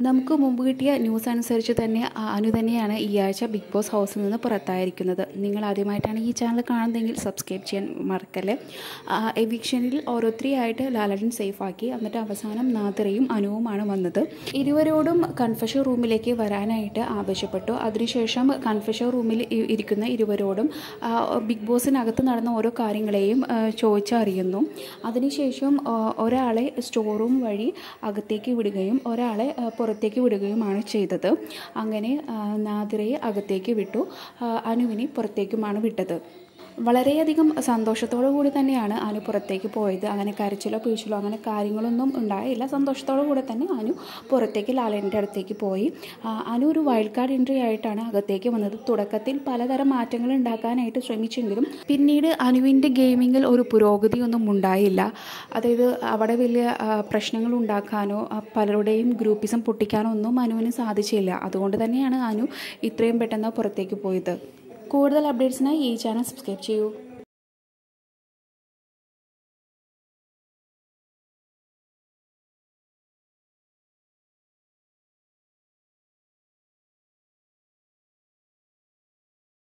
നമുക്ക് മുമ്പ് കിട്ടിയ ന്യൂസ് അനുസരിച്ച് തന്നെ ആ, അനു തന്നെയാണ് ഈ ആഴ്ച ബിഗ് ബോസ് ഹൗസിൽ നിന്ന് പുറത്തായിരിക്കുന്നത് നിങ്ങൾ ആദ്യമായിട്ടാണ് ഈ ചാനൽ കാണുന്നതെങ്കിൽ സബ്സ്ക്രൈബ് ചെയ്യാൻ മറക്കല്ലേ ആ, എവിക്ഷനിൽ ഓരോരുത്തരെയായിട്ട് ലാലടൻ സേഫാക്കി എന്നിട്ട് അവസാനം നാദിറയും അനുവുമാണ് വന്നത് ഇരുവരോടും കൺഫഷൻ റൂമിലേക്ക് വരാനായിട്ട് ആവശ്യപ്പെട്ടു അതിനുശേഷം കൺഫഷൻ റൂമിൽ ഇ- ഇരിക്കുന്ന ഇരുവരോടും ആ, ബിഗ് ബോസിനകത്ത് നടന്ന ഓരോ കാര്യങ്ങളെയും ആ, ചോദിച്ചറിയുന്നു അതിനുശേഷം ആ, ഒരാളെ സ്റ്റോർ റൂം വഴി അകത്തേക്ക് വിടുകയും ഒരാളെ ആ, പുറത്തേക്ക് വിടുകയുമാണ് ചെയ്തത് അങ്ങനെ ആ, നാദിറയെ അകത്തേക്ക് വിട്ടു ആ, അനുവിനെ പുറത്തേക്കുമാണ് വിട്ടത് വളരെയധികം സന്തോഷത്തോടു കൂടി തന്നെയാണ് അനു പുറത്തേക്ക് പോയത് അങ്ങനെ കരച്ചിലോ പിഴിച്ചിലോ അങ്ങനെ കാര്യങ്ങളൊന്നും ഉണ്ടായില്ല സന്തോഷത്തോടു കൂടി തന്നെ അനു പുറത്തേക്ക് ലാലേൻ്റെ അടുത്തേക്ക് പോയി ആ, അനു ഒരു വൈൽഡ് കാർഡ് എൻട്രി ആയിട്ടാണ് അകത്തേക്ക് വന്നത് തുടക്കത്തിൽ പലതരം മാറ്റങ്ങൾ ഉണ്ടാക്കാനായിട്ട് ശ്രമിച്ചെങ്കിലും പിന്നീട് അനുവിൻ്റെ ഗെയിമിങ്ങിൽ ഒരു പുരോഗതിയൊന്നും ഉണ്ടായില്ല അതായത് അവിടെ വലിയ ആ, പ്രശ്നങ്ങൾ ഉണ്ടാക്കാനോ ആ, പലരുടെയും ഗ്രൂപ്പിസം പൊട്ടിക്കാനോ ഒന്നും അനുവിന് സാധിച്ചില്ല അതുകൊണ്ട് തന്നെയാണ് അനു ഇത്രയും പെട്ടെന്ന് പുറത്തേക്ക് പോയത് കൂടുതൽ അപ്ഡേറ്റ്സിനായി ഈ ചാനൽ സബ്സ്ക്രൈബ് ചെയ്യൂ